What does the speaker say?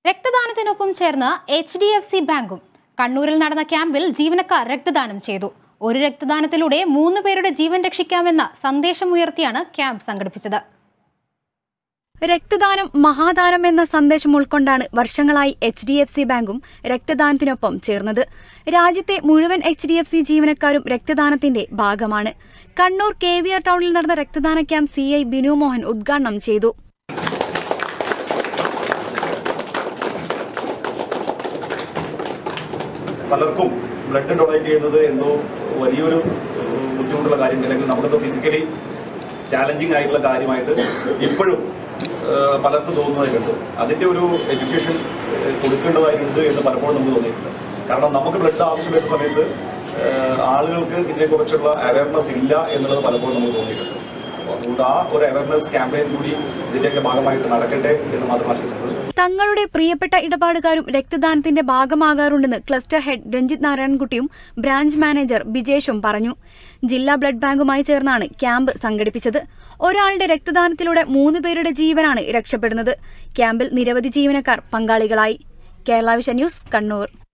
രക്തദാനത്തിനൊപ്പം ചേർന്ന് H D F C ബാങ്കും കണ്ണൂരിൽ നടന്ന ക്യാമ്പിൽ ജീവനക്കാർ രക്തദാനം ചെയ്തു ഒരു രക്തദാനത്തിലൂടെ മൂന്ന് പേരുടെ ജീവൻ രക്ഷിക്കാമെന്ന സന്ദേശമുയർത്തിയാണ് ക്യാമ്പ് സംഘടിപ്പിച്ചത് രക്തദാനം മഹാദാനം എന്ന സന്ദേശം ഉൾക്കൊണ്ടാണ് വർഷങ്ങളായി എച്ച് ഡി എഫ് സി ബാങ്കും രക്തദാനത്തിനൊപ്പം ചേർന്നത് രാജ്യത്തെ മുഴുവൻ എച്ച് ഡി എഫ് സി ജീവനക്കാരും രക്തദാനത്തിന്റെ ഭാഗമാണ് കണ്ണൂർ കെ വി ആർ ടൗണിൽ നടന്ന രക്തദാന camp C I Binu Mohan ഉദ്ഘാടനം ചെയ്തു പലർക്കും ബ്ലഡ് ഡൊണേറ്റ് ചെയ്യുന്നത് എന്തോ വലിയൊരു ഏഹ്, ബുദ്ധിമുട്ടുള്ള കാര്യം അല്ലെങ്കിൽ നമുക്കത് ഫിസിക്കലി ചാലഞ്ചിങ് ആയിട്ടുള്ള കാര്യമായിട്ട് ഇപ്പോഴും ഏഹ്, പലർക്കും തോന്നുന്നതായിട്ടുണ്ട് അതിന്റെ ഒരു എഡ്യൂക്കേഷൻ ഏഹ്, കൊടുക്കേണ്ടതായിട്ടുണ്ട് എന്ന് പലപ്പോഴും നമുക്ക് തോന്നിയിട്ടുണ്ട് കാരണം നമുക്ക് ബ്ലഡ് ആവശ്യം വരുന്ന സമയത്ത് ഏഹ്, ആളുകൾക്ക് ഇതിനെക്കുറിച്ചുള്ള അവയർനെസ് ഇല്ല എന്നുള്ളത് പലപ്പോഴും നമുക്ക് തോന്നിയിട്ടുണ്ട് അപ്പോൾ അതുകൊണ്ട് ആ ഒരു അവയർനെസ് ക്യാമ്പയിൻ കൂടി ഇതിന്റെയൊക്കെ ഭാഗമായിട്ട് നടക്കട്ടെ എന്ന് മാത്രം ആശംസിക്കുന്നത് തങ്ങളുടെ പ്രിയപ്പെട്ട ഇടപാടുകാരും രക്തദാനത്തിന്റെ ഭാഗമാകാറുണ്ടെന്ന് ക്ലസ്റ്റർ ഹെഡ് രഞ്ജിത് നാരായണൻകുട്ടിയും ബ്രാഞ്ച് മാനേജർ ബിജേഷും പറഞ്ഞു ജില്ലാ ബ്ലഡ് ബാങ്കുമായി ചേർന്നാണ് ക്യാമ്പ് സംഘടിപ്പിച്ചത് ഒരാളുടെ രക്തദാനത്തിലൂടെ മൂന്ന് പേരുടെ ജീവനാണ് രക്ഷപ്പെടുന്നത് ക്യാമ്പിൽ നിരവധി ജീവനക്കാർ പങ്കാളികളായി കേരള വിഷൻ ന്യൂസ് കണ്ണൂർ